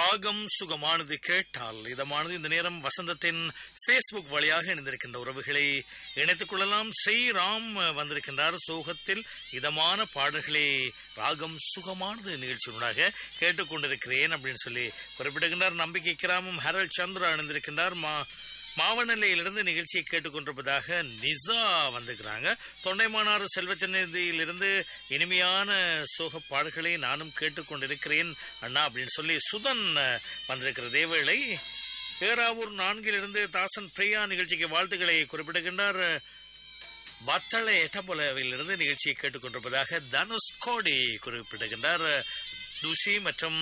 ராகம் சுகமானது கேட்டால் இதமானது இந்த நேரம் வசந்தத்தின் ஃபேஸ்புக் வழியாக இணைந்திருக்கின்ற உறவுகளை இணைத்துக் கொள்ளலாம் ஸ்ரீராம் வந்திருக்கின்றார் சோகத்தில் இதமான பாடல்களை ராகம் சுகமானது நிகழ்ச்சியினூடாக கேட்டுக்கொண்டிருக்கிறேன் அப்படின்னு சொல்லி குறிப்பிடுகின்றார் நம்பிக்கை கிராமம் ஹரல் சந்திரா இணைந்திருக்கின்றார் மா மாவனல்லையிலிருந்து நிகழ்ச்சியை கேட்டுக்கொண்டிருப்பதாக நிசா வந்துக்கிறாங்க தொண்டைமானாறு செல்வச்சந்நிதியிலிருந்து இனிமையான சோக பாடல்களை நானும் கேட்டுக்கொண்டிருக்கிறேன் அண்ணா அப்படின்னு சொல்லி சுதன் வந்திருக்கிற தேவேளை பேராவூர் நான்கிலிருந்து தாசன் பிரியா நிகழ்ச்சிக்கு வாழ்த்துக்களை குறிப்பிடுகின்றார் வத்தளை எட்டபொலவிலிருந்து நிகழ்ச்சியை கேட்டுக்கொண்டிருப்பதாக தனுஷ் கோடி குறிப்பிடுகின்றார் துஷி மற்றும்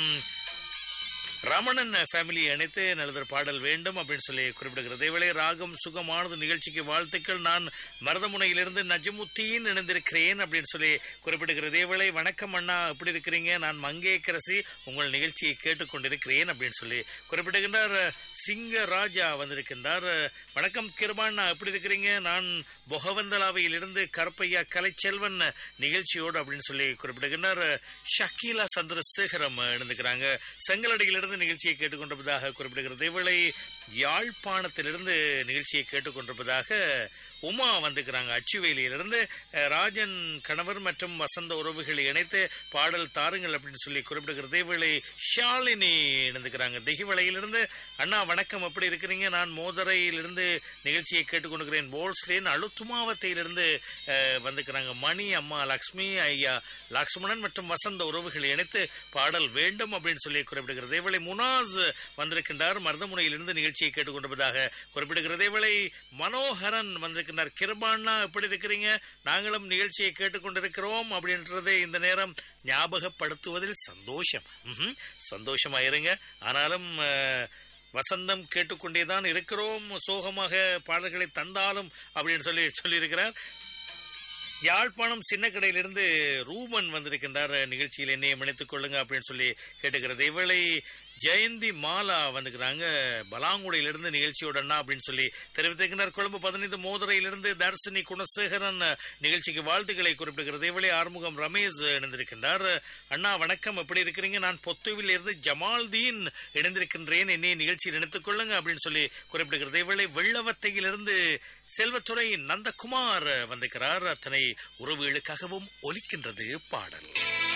ரமணன் ஃபேமிலி அனைத்து நல்லதொரு பாடல் வேண்டும் அப்படின்னு சொல்லி குறிப்பிடுகிறது இதேவேளை ராகம் சுகமானது நிகழ்ச்சிக்கு வாழ்த்துக்கள் நான் மருதமுனையிலிருந்து நஜமுத்தீன் இணைந்திருக்கிறேன் அப்படின்னு சொல்லி குறிப்பிடுகிறது இதேவேளை வணக்கம் அண்ணா எப்படி இருக்கிறீங்க நான் மங்கேக்கரசி உங்கள் நிகழ்ச்சியை கேட்டுக்கொண்டிருக்கிறேன் அப்படின்னு சொல்லி குறிப்பிடுகின்றார் சிங்க ராஜா வந்திருக்கின்றார் வணக்கம் கிருபாண்ணா எப்படி இருக்கிறீங்க நான் பொகவந்தலாவையிலிருந்து கருப்பையா கலைச்செல்வன் நிகழ்ச்சியோடு அப்படின்னு சொல்லி குறிப்பிடுகின்றார் ஷக்கீலா சந்திரசேகரம் இணைந்துக்கிறாங்க செங்கலடியிலிருந்து இருந்து நிகழ்ச்சியை கேட்டுக்கொண்டிருப்பதாக குறிப்பிடுகிறது இவளை யாழ்ப்பாணத்திலிருந்து நிகழ்ச்சியை கேட்டுக்கொண்டிருப்பதாக உமா வந்துக்கிறாங்க அச்சுவேலியிலிருந்து ராஜன் கணவர் மற்றும் வசந்த உறவுகளை இணைத்து பாடல் தாருங்கள் அப்படின்னு சொல்லி குறிப்பிடுகிறது இவளை ஷாலினி இணைந்துக்கிறாங்க திகிவளையிலிருந்து அண்ணா வணக்கம் எப்படி இருக்கிறீங்க நான் மோதரையிலிருந்து நிகழ்ச்சியை கேட்டுக்கொண்டிருக்கிறேன் போல்ஸ்லேன் அழுத்துமாவத்தையிலிருந்து வந்துக்கிறாங்க மணி அம்மா லக்ஷ்மி ஐயா லக்ஷ்மணன் மற்றும் வசந்த உறவுகளை இணைத்து பாடல் வேண்டும் அப்படின்னு சொல்லி குறிப்பிடுகிறது இவளை முனாஸ் வந்திருக்கின்றார் மருதமுனையிலிருந்து நிகழ்ச்சியை கேட்டுக்கொண்டிருப்பதாக குறிப்பிடுகிறது இவளை மனோகரன் வந்திருக்கின்றார் கிருபாண்ணா எப்படி இருக்கிறீங்க நாங்களும் நிகழ்ச்சியை கேட்டுக்கொண்டிருக்கிறோம் அப்படின்றதை இந்த நேரம் ஞாபகப்படுத்துவதில் சந்தோஷம் சந்தோஷமா இருங்க ஆனாலும் வசந்தம் கேட்டுக்கொண்டேதான் இருக்கிறோம் சோகமாக பாடல்களை தந்தாலும் அப்படின்னு சொல்லி சொல்லியிருக்கிறார் யாழ்ப்பாணம் சின்ன கடையிலிருந்து ரூபன் வந்திருக்கின்றார் நிகழ்ச்சியில் என்னையை இணைத்துக் கொள்ளுங்க அப்படின்னு சொல்லி கேட்டுக்கிறது இவளை ஜெயந்தி மாலா வந்துக்கிறாங்க பலாங்குடியிலிருந்து நிகழ்ச்சியோட அண்ணா அப்படின்னு சொல்லி தெரிவித்திருக்கிறார் கொழும்பு பதினைந்து மோதுரையிலிருந்து தர்சினி குணசேகரன் நிகழ்ச்சிக்கு வாழ்த்துக்களை குறிப்பிடுகிறது இவளே ஆறுமுகம் ரமேஷ் இணைந்திருக்கின்றார் அண்ணா வணக்கம் எப்படி இருக்கிறீங்க நான் பொத்துவில் இருந்து ஜமால்தீன் இணைந்திருக்கின்றேன் என்னை நிகழ்ச்சியில் இணைத்துக் கொள்ளுங்க அப்படின்னு சொல்லி குறிப்பிடுகிறது இவளை வெள்ளவத்தையிலிருந்து செல்வத்துறை நந்தகுமார் வந்திருக்கிறார் அத்தனை உறவுகளுக்காகவும் ஒலிக்கின்றது பாடல்